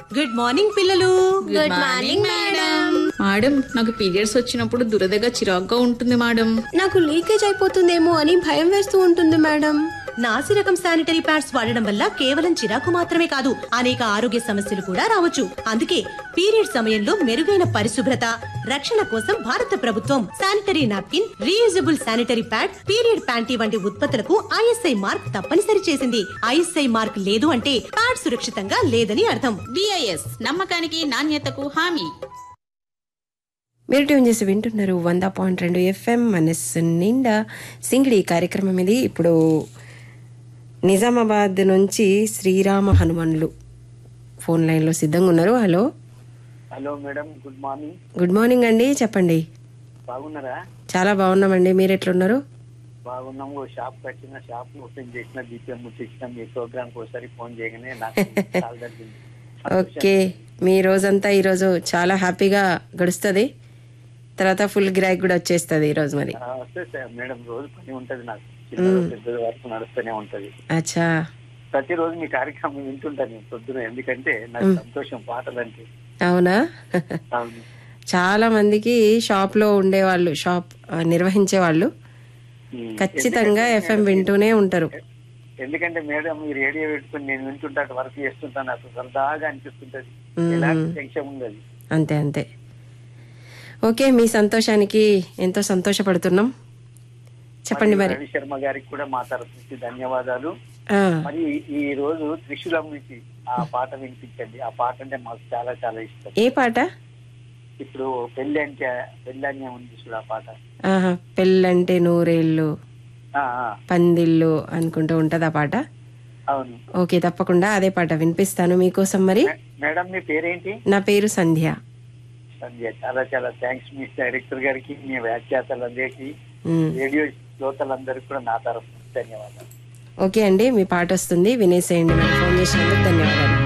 Good morning పిల్లలు good morning madam madam నాకు periods వచ్చినప్పుడు దురదగా చిరాగ్గా ఉంటుంది మేడం నాకు లీకేజ్ అయిపోతుందేమో అని భయం వేస్తూ ఉంటుంది మేడం నాసి రకం శానిటరీ ప్యాడ్స్ వాడడం వల్ల కేవలం చిరాకు మాత్రమే కాదు అనేక ఆరోగ్య సమస్యలు కూడా రావచ్చు అందుకే పీరియడ్ సమయంలో మెరుగైన పరిశుభ్రత రక్షణ కోసం భారత ప్రభుత్వం sanitary napkin reusable sanitary pad period panty వంటి ఉత్పత్తులకు ఐఎస్ఐ మార్క్ తప్పనిసరి చేసింది ఐఎస్ఐ మార్క్ లేదు అంటే ప్యాడ్ సురక్షితంగా లేదని అర్థం బిఐఎస్ నమ్మకానికి నాణ్యతకు హామీ మీరు ట్యూన్ చేసి వింటున్నారు వంద పాయింట్ రెండు ఎఫ్ఎం మనస్సు నిండా సింగిడి కార్యక్రమం ఇది ఇప్పుడు నిజామాబాద్ నుంచి శ్రీరామ హనుమన్లు ఫోన్ లైన్లో సిద్ధంగా ఉన్నారు hello hello madam good morning good morning అండి చెప్పండి బాగున్నారా చాలా బాగున్నామండి మీరు ఎట్లున్నారు బాగున్నాము ఓ షాప్ కట్టిన షాప్ ఓపెన్ చేసిన దీపం ముట్టించిన మీ ప్రోగ్రామ్ ఒకసారి ఫోన్ చేయగానే నాకు చాలా తగ్గింది ఓకే మీ రోజంతా ఈరోజు చాలా హ్యాపీగా గడుస్తుంది తర్వాత ఫుల్ గిరాక్ కూడా వచ్చేస్తుంది ఈరోజు మరి ఆ, వస్తే సార్ మేడం రోజు పని ఉంటది నాకు చిన్న పెద్ద వరకు నడుస్తూనే ఉంటది అచ్చా ప్రతిరోజు మీ కార్యక్రమం వింటుంటాను నేను పొద్దున ఎందుకంటే నాకు సంతోషం పాటలంటే అవునా అవును చాలా మందికి షాప్ లో ఉండేవాళ్ళు షాప్ ఆ, నిర్వహించే వాళ్ళు ఉమ్. ఖచ్చితంగా ఎఫ్ఎం వింటూనే ఉంటారు ఎందుకంటే మేడం ఈ రేడియో పెట్టుకుని నేను వింటుంటా వర్క్ చేస్తుంటాను నాకు సరదాగా అనిపిస్తుంటది ఎలాంటి టెన్షన్ ఉండదు అంతే అంతే ఓకే మీ సంతోషానికి ఎంతో సంతోషపడుతున్నాం చెప్పండి మరి రవి శర్మ గారికి కూడా మా తరఫు నుంచి ధన్యవాదాలు ఆ, మరి ఈ రోజు త్రిశూలం నుంచి ఆ పాట వినిపించండి ఆ పాట అంటే మాకు చాలా చాలా ఇష్టం ఏ పాట ఇప్పుడు పెళ్లి అంటే పెళ్లి అనే ఉంది చూడు ఆ పాట ఆహా, పెళ్ళంటే నూరేళ్ళు ఆ, ఆ, పందిళ్ళు అనుకుంటూ ఉంటది ఆ పాట అవును ఓకే తప్పకుండా అదే పాట వినిపిస్తాను మీకోసం మరి మే- మేడం మీ పేరేంటి నా పేరు సంధ్య సంధ్య చాలా చాలా థ్యాంక్స్ మీ డైరెక్టర్ గారికి మీ వ్యాఖ్యాతలందరికీ ఉమ్, రేడియో శ్రోతలందరికీ కూడా నా తరఫు నుంచి ధన్యవాదాలు ఓకే అండి మీ పాట వస్తుంది వినేసేయండి నాకు ఫోన్ చేసినందుకు ధన్యవాదాలు